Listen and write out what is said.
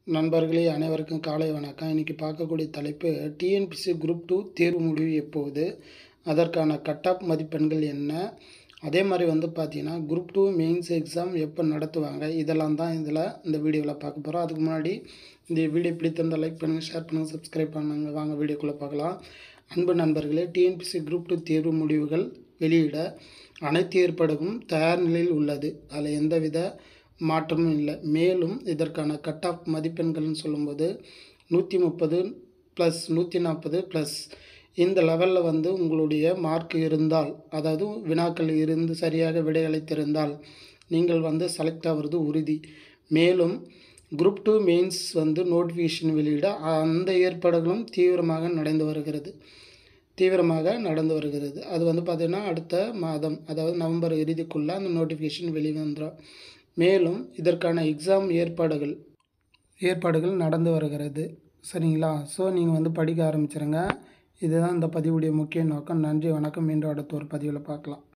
நண்பர்களே அனைவருக்கும் காலை வணக்கம் இன்றைக்கி பார்க்கக்கூடிய தலைப்பு டிஎன்பிசி குரூப் டூ தேர்வு முடிவு எப்போது அதற்கான கட் ஆஃப் மதிப்பெண்கள் என்ன அதே மாதிரி வந்து பார்த்தீங்கன்னா குரூப் டூ மெயின்ஸ் எக்ஸாம் எப்போ நடத்துவாங்க இதெல்லாம் தான் இதில் இந்த வீடியோவில் பார்க்க போகிறோம் அதுக்கு முன்னாடி இந்த வீடியோ பிடித்திருந்தால் லைக் பண்ணுங்கள் ஷேர் பண்ணுங்கள் சப்ஸ்கிரைப் பண்ணுங்கள் வாங்க வீடியோக்குள்ளே பார்க்கலாம் அன்பு நண்பர்களே டிஎன்பிசி குரூப் டூ தேர்வு முடிவுகள் வெளியிட அனைத்து ஏற்பாடுகளும் தயார் நிலையில் உள்ளது அதில் எந்தவித மாற்றமும் இல்லை மேலும் இதற்கான கட் ஆஃப் மதிப்பெண்கள்னு சொல்லும்போது நூற்றி முப்பது ப்ளஸ் நூற்றி நாற்பது ப்ளஸ் இந்த லெவலில் வந்து உங்களுடைய மார்க் இருந்தால் அதாவது வினாக்கள் இருந்து சரியாக விடையளித்திருந்தால் நீங்கள் வந்து செலக்ட் ஆகிறது உறுதி மேலும் குரூப் டூ மெயின்ஸ் வந்து நோட்டிஃபிகேஷன் வெளியிட அந்த ஏற்பாடுகளும் தீவிரமாக நடந்து வருகிறது தீவிரமாக நடந்து வருகிறது அது வந்து பார்த்திங்கன்னா அடுத்த மாதம் அதாவது நவம்பர் இறுதிக்குள்ளே அந்த நோட்டிஃபிகேஷன் வெளிவந்துடும் மேலும் இதற்கான எக்ஸாம் ஏற்பாடுகள் ஏற்பாடுகள் நடந்து வருகிறது சரிங்களா ஸோ நீங்கள் வந்து படிக்க ஆரம்பிச்சிருங்க இதுதான் இந்த பதிவுடைய முக்கிய நோக்கம் நன்றி வணக்கம் மீண்டும் அடுத்த ஒரு பதிவில் பார்க்கலாம்